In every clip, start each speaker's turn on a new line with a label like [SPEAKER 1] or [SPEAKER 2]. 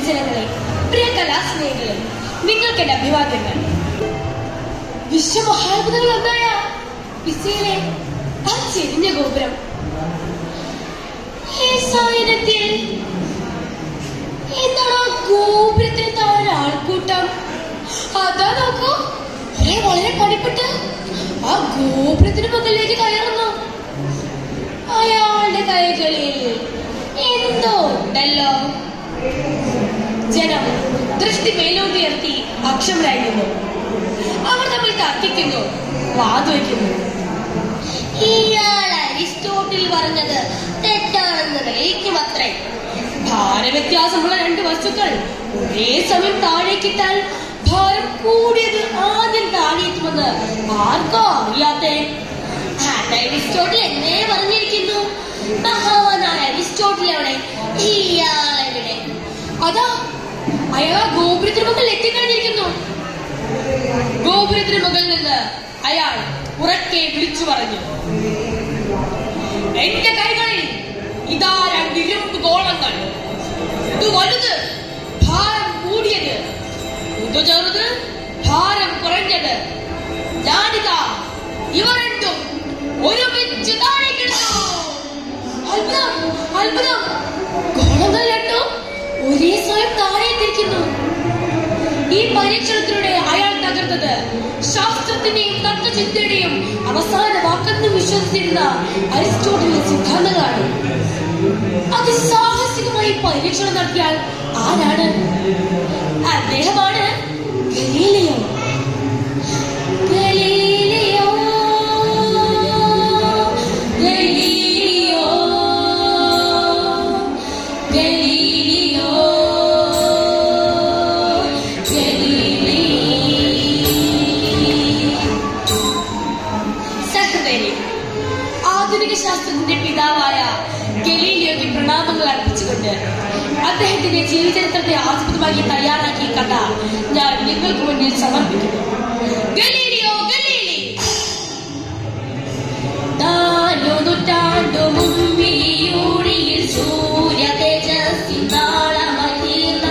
[SPEAKER 1] പൊതുജനങ്ങളെ പ്രിയ കലാസ്നേഹികളെ നിങ്ങൾക്ക് എന്റെ അഭിവാദ്യങ്ങൾ വിശ്വമഹാത്ഭുതങ്ങൾ ഒന്നായ പിസയിലെ ആ ചെരിഞ്ഞ ഗോപുരം ഈ സായനത്തിൽ എന്താണ് ആ ഗോപുരത്തിന് താഴെ ആൾക്കൂട്ടം അതാ നോക്കൂ ഒരേ വളരെ പണിപ്പെട്ട് ആ ഗോപുരത്തിന് മുകളിലേക്ക് കയറുന്നു അയാളുടെ കൈകളിൽ എന്തോ ഉണ്ടല്ലോ ജനം ദൃഷ്ടി മേലോട്ടുയർത്തി അക്ഷമരായിരുന്നു അവർ തമ്മിൽ തർക്കിക്കുന്നു വാതുവയ്ക്കുന്നു ഇയാൾ അരിസ്റ്റോട്ടിൽ പറഞ്ഞത് തെറ്റാണെന്ന് തെളിയിക്കും അത്രേ ഭാരവ്യത്യാസമുള്ള രണ്ട് വസ്തുക്കൾ ഒരേ സമയം താഴേക്കിട്ടാൽ ഭാരം കൂടിയത് ആദ്യം താഴെത്തുമെന്ന് ആർക്കോ അറിയാത്തേ അത് അരിസ്റ്റോട്ടിൽ എന്നേ പറഞ്ഞിരിക്കുന്നു മഹാനായ അരിസ്റ്റോട്ടിൽ അവിടെ ഇയാളെവിടെ അതാ അയാൾ ഗോപുരത്തിന് മുകളിൽ എത്തിക്കഴിഞ്ഞിരിക്കുന്നു ഗോപുരത്തിന് മുകളിൽ നിന്ന് അയാൾ ഉറക്കെ വിളിച്ചു പറഞ്ഞു എന്റെ കൈകളിൽ ഇതാ രണ്ട് ഇരുമ്പ് ഗോളങ്ങൾ ഇത് വലുത് ഭാരം കൂടിയത് ഇത് ചെറുത് ഭാരം കുറഞ്ഞത് ഞാനിതാ ഇവ രണ്ടും ഒരുമിച്ച് താഴേക്കിടുന്നു അത്ഭുതം അത്ഭുതം ഗോളങ്ങൾ രണ്ടും ഒരേ സ്വയം താഴേക്കിരിക്കുന്നു ഈ പരീക്ഷണത്തിലൂടെ അയാൾ തകർത്തത് ശാസ്ത്രത്തിന്റെയും തത്വചിന്തയുടെയും അവസാന വാക്കെന്ന് വിശ്വസിച്ചിരുന്ന അരിസ്റ്റോട്ടലിന്റെ സിദ്ധാന്തങ്ങളാണ് അതിസാഹസികമായി പരീക്ഷണം നടത്തിയാൽ ആരാണ് അദ്ദേഹമാണ് Galileo Galileo Galileo Galileo Galilei സഹോദരി ആധുനിക ശാസ്ത്രത്തിന്റെ പിതാവായ ഗലീലിയോയ്ക്ക് പ്രണാമങ്ങൾ അർപ്പിച്ചുകൊണ്ട് അദ്ദേഹത്തിന്റെ ജീവചരിത്രത്തെ ആസ്പദമാക്കി തയ്യാറാക്കിയ കഥ ഞാൻ നിങ്ങൾക്ക് മുന്നിൽ സമർപ്പിക്കുന്നു ഗലീലിയോ ഗലീലി നാലു നൂറ്റാണ്ടു മുമ്പിയൂഴിയിൽ സൂര്യ തേജസ്സിൻ നാളമതീർന്ന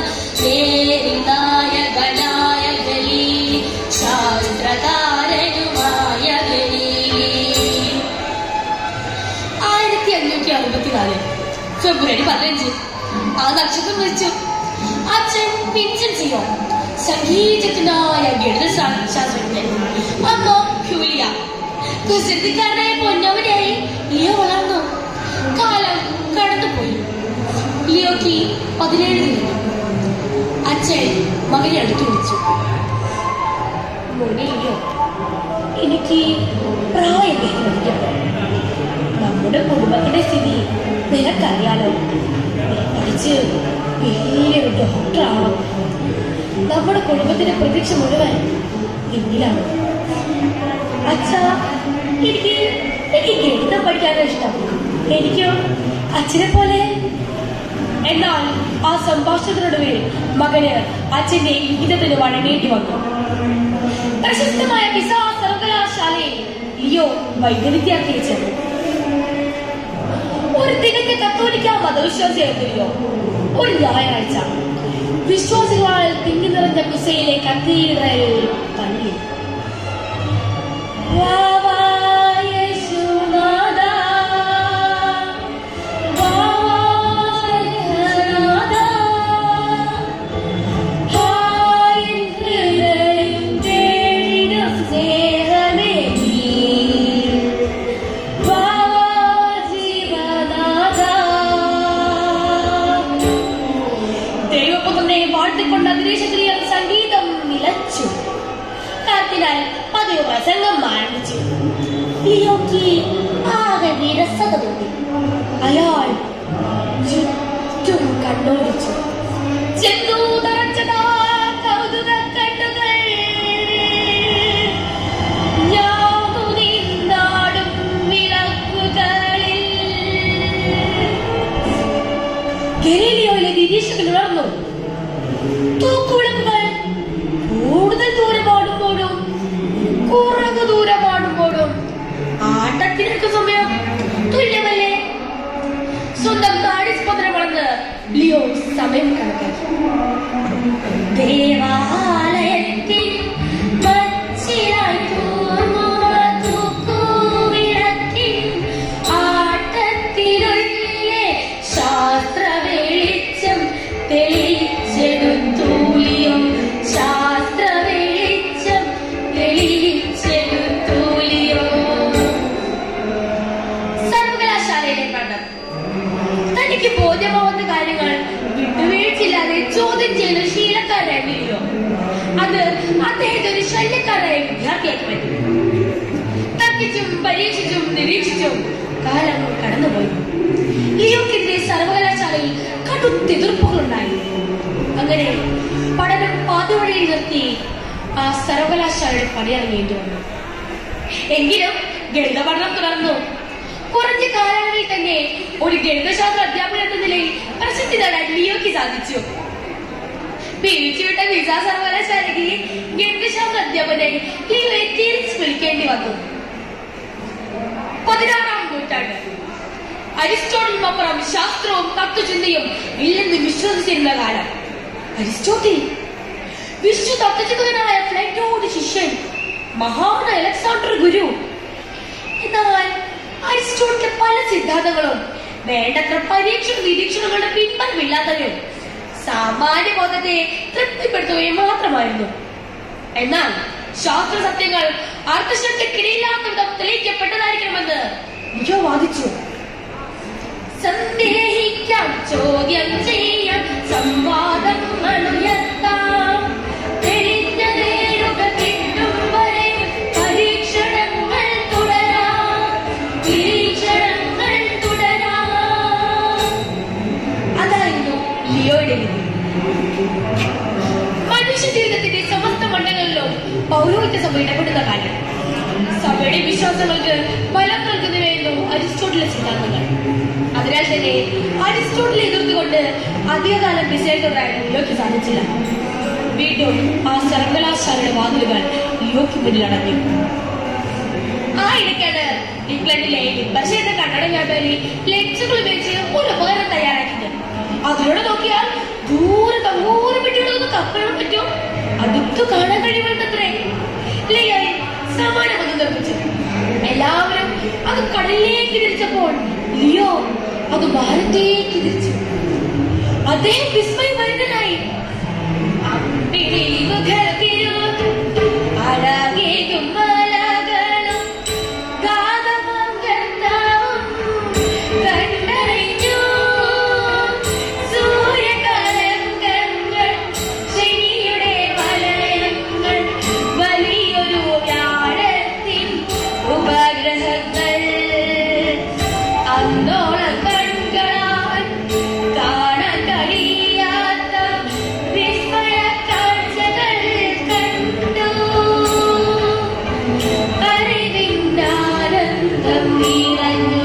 [SPEAKER 1] നായകനായ ഗലീലി ശാസ്ത്രകാരനുമായ ഗലീലി ആയിരത്തി അഞ്ഞൂറ്റി അറുപത്തിനാല് ഫെബ്രുവരി പതിനഞ്ച് ആ നക്ഷത്രം വെച്ചു അച്ഛൻ വിൻസെൻസിയോ സംഗീതത്തിനായ ഗണിത ശാ- ശാസ്ത്രജ്ഞൻ അമ്മ ഹ്യൂലിയ കുസൃതിക്കാരനായ പൊന്നവനായി ലിയോ വളർന്നു കാലം കടന്നുപോയി ലിയോക്ക് പതിനേഴ് തീർന്നു അച്ഛൻ മകനെ അടുത്ത് വിളിച്ചു മോനെ ലിയോ എനിക്ക് പ്രായം വേദനിക്കണം നമ്മുടെ കുടുംബത്തിന്റെ സ്ഥിതി നിനക്കറിയാലോ പഠിച്ച് വലിയൊരു ഡോക്ടറാവണം നമ്മുടെ കുടുംബത്തിന്റെ പ്രതീക്ഷ മുഴുവൻ എന്നിലാണ് അച്ഛാ എനിക്ക് എനിക്ക് ഗണിതം പഠിക്കാനാണ് ഇഷ്ടം എനിക്കോ അച്ഛനെ പോലെ എന്നാൽ ആ സംഭാഷണത്തിനൊടുവിൽ മകന് അച്ഛന്റെ ഇംഗിതത്തിന് വഴങ്ങേണ്ടി വന്നു പ്രശസ്തമായ പിസ സർവകലാശാലയിൽ ലിയോ വൈദ്യവിദ്യാർത്ഥിയെ ചേർന്നു ഒരു തികഞ്ഞ കത്തോലിക്ക മതവിശ്വാസിയായിരുന്നു ലിയോ ഒരു ഞായറാഴ്ച വിശ്വാസികളാൽ തിങ്ങി നിറഞ്ഞ കുസയിലെ കത്തീഡ്രൽ പള്ളി വാ, വാ, യേശുനാഥാ. വാ, വാ, യേശുനാഥാ. ദൈവപുത്രനെ വാഴ്ത്തിക്കൊണ്ട് അന്തരീക്ഷത്തിൽ സംഗീതം നിലച്ചു അതിനാൽ പതിവ് പ്രസംഗം ആരംഭിച്ചു ലിയോക്ക് ആകെ വിരസത തോന്നി അയാൾ ചുറ്റും കണ്ണോടിച്ചു ചെന്നു തറച്ചതാ കൗതുക കണ്ണുകൾ ഞാനുനിന്നാടും വിളക്കുകളിൽ ഗലീലിയോയിലെ നിരീക്ഷകൻ ഉണർന്നു തൂക്കുവിളക്കുകൾ കൂടുതൽ ദൂരമാടുമ്പോഴും കുറഞ്ഞ ദൂരമാടുമ്പോഴും ആട്ടത്തിനൊക്കെ സമയം സ്വന്തം നാടിസ്പന്ദനമാണെന്ന് ലിയോ സമയം കണക്കാക്കി ചോദ്യം ചെയ്യുന്ന ശീലക്കാരായിരുന്നു ലിയോ അത് അദ്ദേഹത്തെ ഒരു ശല്യക്കാരായ വിദ്യാർത്ഥിയാക്കി പറ്റി തർക്കിച്ചും പരീക്ഷിച്ചും നിരീക്ഷിച്ചും കാലം കടന്നുപോയി ലിയോക്കെതിരെ സർവകലാശാലയിൽ കടുത്തെതിർപ്പുകളുണ്ടായി അങ്ങനെ പഠനം പാതിവഴിയിൽ നിർത്തി ആ സർവകലാശാലയുടെ പണിയിറങ്ങേണ്ടി വന്നു എങ്കിലും ഗണിത പഠനം തുടർന്നു കുറഞ്ഞ കാലയളവിൽ തന്നെ ഒരു ഗണിതശാസ്ത്ര അധ്യാപകൻ എന്ന നിലയിൽ പ്രസിദ്ധി നേടാൻ ലിയോയ്ക്ക് സാധിച്ചു പിരിച്ചുവിട്ട വിസ സർവകലാശാലയ്ക്ക് ഗണിതശാസ്ത്ര അധ്യാപകനായി ലിയോയെ തിരിച്ചു വിളിക്കേണ്ടി വന്നു പതിനാറാം നൂറ്റാണ്ട് അരിസ്റ്റോട്ടലിനൊപ്പം ശാസ്ത്രവും തത്വചിന്തയും ഇല്ലെന്ന് വിശ്വസിച്ചിരുന്ന കാലം അരിസ്റ്റോട്ടിൽ വിശ്വ തത്വചിന്തകനായ പ്ലേറ്റോയുടെ ശിഷ്യൻ മഹാൻ അലക്സാണ്ടർ ഗുരു എന്നാൽ അരിസ്റ്റോട്ടിലെ പല സിദ്ധാന്തങ്ങളും വേണ്ടത്ര പരീക്ഷണ നിരീക്ഷണങ്ങളുടെ പിൻബലമില്ലാത്തവയും സാമാന്യ ബോധത്തെ തൃപ്തിപ്പെടുത്തുകയും മാത്രമായിരുന്നു എന്നാൽ ശാസ്ത്ര സത്യങ്ങൾ അർത്ഥശക്തിക്കിടയില്ലാത്ത വിധം തെളിയിക്കപ്പെട്ടതായിരിക്കണമെന്ന് ലിയോ വാദിച്ചു സന്ദേഹിക്കാം ചോദ്യം ചെയ്യാം സംവാദങ്ങൾ ഉയർത്താം തെളിഞ്ഞ നേരുക കിട്ടും വരെ പരീക്ഷണങ്ങൾ തുടരാം നിരീക്ഷണങ്ങൾ തുടരാം അതായിരുന്നു ലിയോയുടെ വിധി മനുഷ്യ ജീവിതത്തിന്റെ സമസ്ത മണ്ഡലങ്ങളിലും പൗരോഹിത്യ സഭ ഇടപെടുന്ന കാലം സഭയുടെ വിശ്വാസങ്ങൾക്ക് ബലം നൽകുന്നവയായിരുന്നു അരിസ്റ്റോട്ടിലെ സിദ്ധാന്തങ്ങൾ അതിനാൽ തന്നെ അരിസ്റ്റോട്ടിലെ എതിർത്തുകൊണ്ട് അധികകാലം മിസൈൽ തുടരാൻ ലിയോയ്ക്ക് സാധിച്ചില്ല വീണ്ടും ആ സർവകലാശാലയുടെ വാതിലുകൾ ലിയോയ്ക്ക് മുന്നിൽ അടഞ്ഞു ആ ഇടയ്ക്കാണ് ഇംഗ്ലണ്ടിലെ ലിബർഷ എന്ന കന്നഡ വ്യാപാരി ലെൻസുകൾ ഉപയോഗിച്ച് ഒരു ഉപകരണം തയ്യാറാക്കിയത് അതിലൂടെ നോക്കിയാൽ ദൂരെ തങ്ങൂരെ വിട്ടിടുന്ന കപ്പലും പറ്റും അതൊക്കെ കാണാൻ കഴിയുമെന്നത്രേ ലിയോയിൽ സമാനമൊന്നും നിർമ്മിച്ചു എല്ലാവരും അത് കടലിലേക്ക് തിരിച്ചപ്പോൾ ലിയോ അത് ഭാരത്തേക്ക് തിരിച്ചു അദ്ദേഹം വിസ്മയഭരിതനായി അമ്പിളി മുഖത്തിരു അഴകേകും മലകളും ഗാതമാം ഗന്ധവും കണ്ടറിഞ്ഞു. സൂര്യകലങ്കങ്ങൾ, ശനിയുടെ വലയങ്ങൾ, വലിയൊരു വ്യാഴത്തിൻ ഉപഗ്രഹങ്ങൾ അന്നോളം കൺകളാൽ കാണാൻ കഴിയാത്ത വിസ്മയ കാഴ്ചകൾ കണ്ടു അറിവിന്റെ ആനന്ദം നിറഞ്ഞു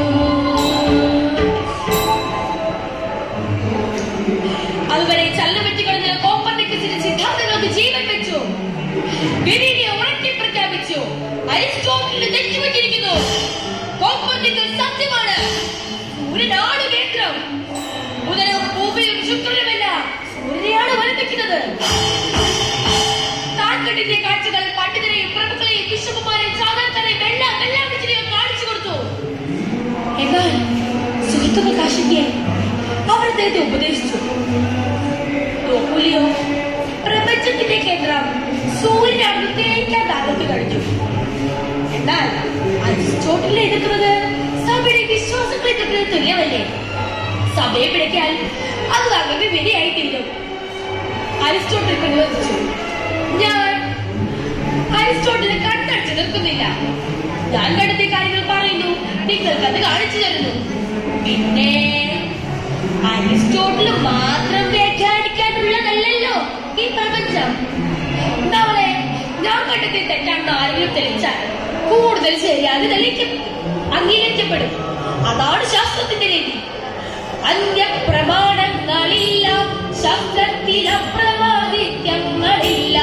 [SPEAKER 1] അതുവരെ ചല്ലപറ്റി കിടന്ന കോപ്പർനിക്കസിന്റെ സിദ്ധാന്തങ്ങൾക്ക് ജീവൻ വെച്ചു ഗലീലിയോ ഉറക്കി പ്രഖ്യാപിച്ചു അരിസ്റ്റോട്ടലിന് തെറ്റുപറ്റിയിരിക്കുന്നു കോപ്പർനിക്കസ് സത്യമാണ് സൂര്യനാണ് കേന്ദ്രം ബുധനും ഭൂമിയും ശുക്രനുമല്ല സൂര്യനെയാണ് വലപ്പിക്കുന്നത് താൻകെട്ടിന്റെ കാഴ്ചകൾ പണ്ഡിതരെയും പ്രഭുക്കളെയും ബിഷപ്പുമാരെയും സാധാരണക്കാരെയും എല്ലാം എല്ലാം വിജയം കാണിച്ചു കൊടുത്തു എന്നാൽ സുഹൃത്തുക്കൾക്ക് ആശങ്കയായി അവർ അദ്ദേഹത്തെ ഉപദേശിച്ചു നോക്കൂലിയോ പ്രപഞ്ചത്തിന്റെ കേന്ദ്രം സൂര്യനാണെന്ന് തേക്കാൻ താങ്കൾക്ക് കഴിഞ്ഞു എന്നാൽ അരിസ്റ്റോട്ടിലെ എതിർക്കുന്നത് സഭയുടെ വിശ്വാസങ്ങളെ എതിർക്കുന്നത് തുല്യമല്ലേ സഭയെ പിഴയ്ക്കാൻ അത് താങ്കൾക്ക് വിധിയായി തീരും അരിസ്റ്റോട്ടിൽ പ്രതിവദിച്ചു ഞാൻ അരിസ്റ്റോട്ടിലെ കണ്ണടച്ച് നിൽക്കുന്നില്ല ഞാൻ കണ്ടെത്തിയ കാര്യങ്ങൾ പറയുന്നു നിങ്ങൾക്ക് അത് കാണിച്ചു തരുന്നു പിന്നെ അരിസ്റ്റോട്ടിൽ മാത്രം വ്യാഖ്യാനിക്കാനുള്ളതല്ലല്ലോ ഈ പ്രപഞ്ചം നമ്മളെ ഞാൻ കണ്ടെത്തിയ തെറ്റാണെന്ന് ആരെങ്കിലും തെളിച്ചാൽ കൂടുതൽ ശരിയാതെ തെളിയിക്കും അംഗീകരിക്കപ്പെടും അതാണ് ശാസ്ത്രത്തിന്റെ രീതി അന്യപ്രമാണങ്ങളില്ല ശബ്ദത്തിൽ അപ്രമാദിത്യങ്ങളില്ല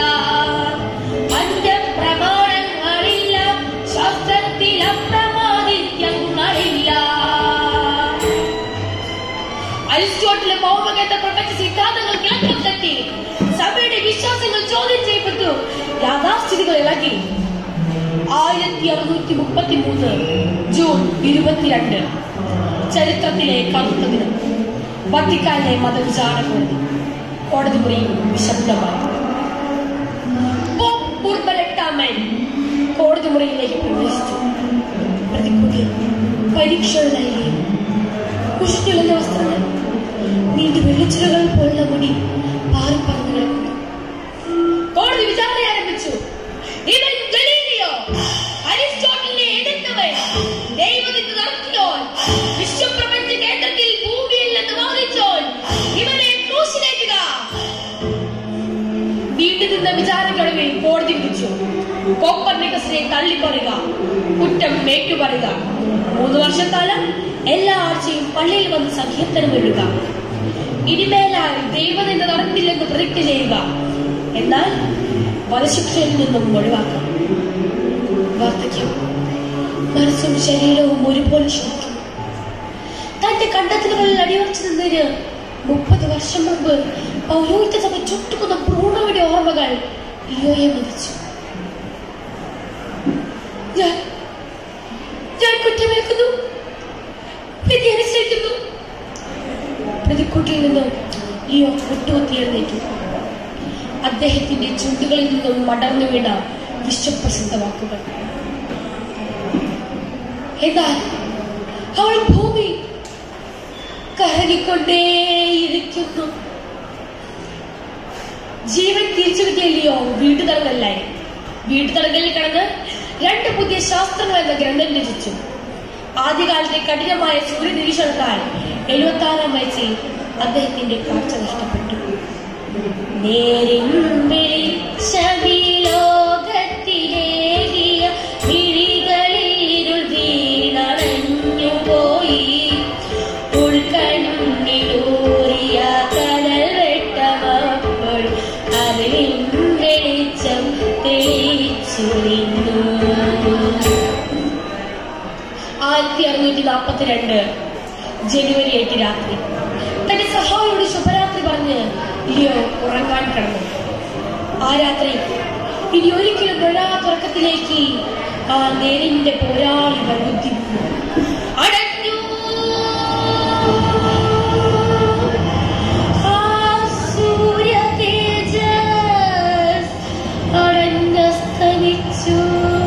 [SPEAKER 1] അന്യപ്രമാണങ്ങളില്ല ശബ്ദത്തിൽ അപ്രമാദിത്യങ്ങളില്ല അരിസ്റ്റോട്ടിലെ ഭൗമകേന്ദ്ര പ്രപഞ്ച സിദ്ധാന്തങ്ങൾ കിളക്കം തട്ടി സഭയുടെ വിശ്വാസങ്ങൾ ചോദ്യം ചെയ്യപ്പെട്ടു യാഥാസ്ഥിതികൾ ഇളകി ആയിരത്തി അറുന്നൂറ്റി മുപ്പത്തി മൂന്ന് ജൂൺ ഇരുപത്തിരണ്ട് ചരിത്രത്തിലെ കറുത്ത ദിനം വത്തിക്കാനിലെ മതവിചാരണ കോടതി കോടതി മുറി നിശബ്ദമായി പോപ്പ് ഉർബൻ എട്ടാമൻ കോടതി മുറിയിലേക്ക് പ്രവേശിച്ചു പ്രതിക്കൂട്ടിൽ പരീക്ഷകളിലായി കുഷിച്ചുള്ള വസ്ത്രങ്ങൾ നീണ്ടു വെള്ളിച്ചിലുകൾ പോലുള്ള മുടി പാറിപ്പറന്നു
[SPEAKER 2] കോപ്പർനിക്കസിനെ തള്ളിപ്പറയുക കുറ്റം ഏറ്റുപറയുക മൂന്ന് വർഷക്കാലം എല്ലാ ആഴ്ചയും പള്ളിയിൽ വന്ന് സങ്കീർത്തനം എഴുതുക ഇനിമേലാൽ ദൈവനിന്ദ നടത്തില്ലെന്ന് പ്രതിജ്ഞ ചെയ്യുക എന്നാൽ വധശിക്ഷയിൽ നിന്നും ഒഴിവാക്കാം വാർദ്ധക്യം മനസ്സും ശരീരവും ഒരുപോലെ ക്ഷമിക്കും തന്റെ കണ്ടെത്തലുകളിൽ അടിയുറച്ചു നിന്നതിന് മുപ്പത് വർഷം മുമ്പ് പൗരോഹിത്യ സഭ ചുട്ടുക്കുന്ന ഭ്രൂണയുടെ ഓർമ്മകൾ ലിയോയെ മതിച്ചു ഞാൻ ഞാൻ കുറ്റമേൽക്കുന്നു വ്യതിയനുസരിക്കുന്നു പ്രതിക്കൂട്ടിൽ നിന്നും ലിയോ മുട്ടുകുത്തിയെഴുന്നേറ്റു അദ്ദേഹത്തിന്റെ ചുണ്ടുകളിൽ നിന്നും മടർന്നു വീണ വിശ്വപ്രസിദ്ധ വാക്കുകൾ എന്നാൽ അവൾ ഭൂമി കരകിക്കൊണ്ടേയിരിക്കുന്നു ജീവൻ തിരിച്ചു കിട്ടിയല്ലയോ വീട്ടുതടങ്കലിലായി വീട്ടുതടങ്കലിൽ കിടന്ന് രണ്ട് പുതിയ ശാസ്ത്രങ്ങൾ എന്ന ഗ്രന്ഥം രചിച്ചു ആദ്യകാലത്തെ കഠിനമായ സൂര്യനിരീക്ഷണത്താൽ എഴുപത്തി ആറാം വയസ്സിൽ അദ്ദേഹത്തിന്റെ കാഴ്ച നഷ്ടപ്പെട്ടു നേരിൻ വെളിച്ചമിലോകത്തിലേകിയ വിഴികളിരുൾ വീണണഞ്ഞുപോയി ഉൾക്കണ്ണിലൂറിയ കനൽ വെട്ടമപ്പോൾ അതിൽ വെളിച്ചം തെളിച്ചു നിന്നു ആയിരത്തി അറുന്നൂറ്റി നാൽപ്പത്തിരണ്ട് ജനുവരി എട്ട് രാത്രി തന്റെ സഹായിയോട് ശുഭരാത്രി പറഞ്ഞ് ലിയോ ഉറങ്ങാൻ കിടന്നു ആ രാത്രി ഇനി ഒരിക്കലും തൊഴാത്ത ഉറക്കത്തിലേക്ക് ആ നേരിന്റെ പോരാളികൾ ബുദ്ധിമുട്ടു അടഞ്ഞു ആ സൂര്യ തേജസ് അടഞ്ഞസ്തമിച്ചു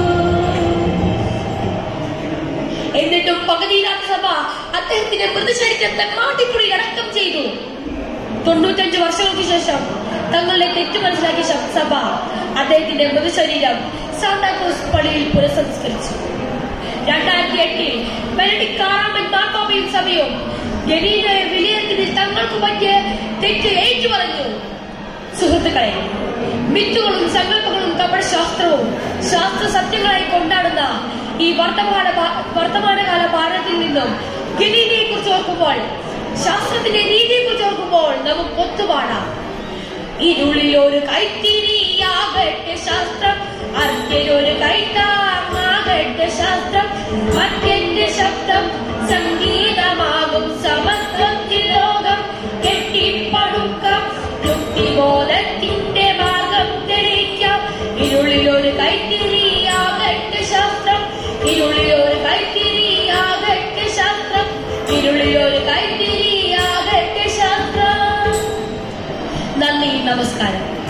[SPEAKER 2] എന്നിട്ടും പകുതിയില്ലാത്ത സഭ അദ്ദേഹത്തിന്റെ മൃതശരീരം തന്മാട്ടിപ്പുഴയിൽ അടക്കം ചെയ്തു തൊണ്ണൂറ്റഞ്ച് വർഷങ്ങൾക്ക് ശേഷം തങ്ങളുടെ തെറ്റ് മനസ്സിലാക്കിയ ശ- സഭ അദ്ദേഹത്തിന്റെ മൃതശരീരം സാന്താക്രോസ് പള്ളിയിൽ പുനഃസംസ്കരിച്ചു രണ്ടായിരത്തി എട്ടിൽ ബെനഡിക്ട് ആറാമൻ മാർപ്പാപ്പയും സഭയും ഗലീലയെ വിലയിരുത്തിയതിൽ തങ്ങൾക്ക് പറ്റിയ തെറ്റ് ഏറ്റു പറഞ്ഞു സുഹൃത്തുക്കളെ മിത്തുകളും സങ്കല്പങ്ങളും കപടശാസ്ത്രവും ശാസ്ത്ര സത്യങ്ങളായി കൊണ്ടാടുന്ന ഈ വർത്തമാന ഭാ- വർത്തമാനകാല ഭാരതത്തിൽ നിന്നും ഗലീലയെ കുറിച്ച് ഓർക്കുമ്പോൾ ശാസ്ത്രത്തിന്റെ രീതിയെ കുറിച്ച് ഓർക്കുമ്പോൾ നമുക്ക് ഒത്തുപാടാം ഇരുളിൽ ഒരു കൈത്തിരിയാകട്ടെ ശാസ്ത്രം അർജനൊരു കൈത്താങ്ങാകട്ടെ ശാസ്ത്രം അത്യന്റെ ശബ്ദം സംഗീതമാകും സമത്വത്തിൽ ലോകം കെട്ടിപ്പടുക്കാം യുക്തിബോധത്തിന്റെ മാർഗം തെളിയിക്കാം ഇരുളിൽ ഒരു കൈത്തിരിയാകട്ടെ ശാസ്ത്രം ഇരുളിൽ ഒരു കൈത്തിരിയാകട്ടെ ശാസ്ത്രം ഇരുളിൽ ഒരു കൈത്തിരിയാകട്ടെ ശാസ്ത്രം നന്ദി നമസ്കാരം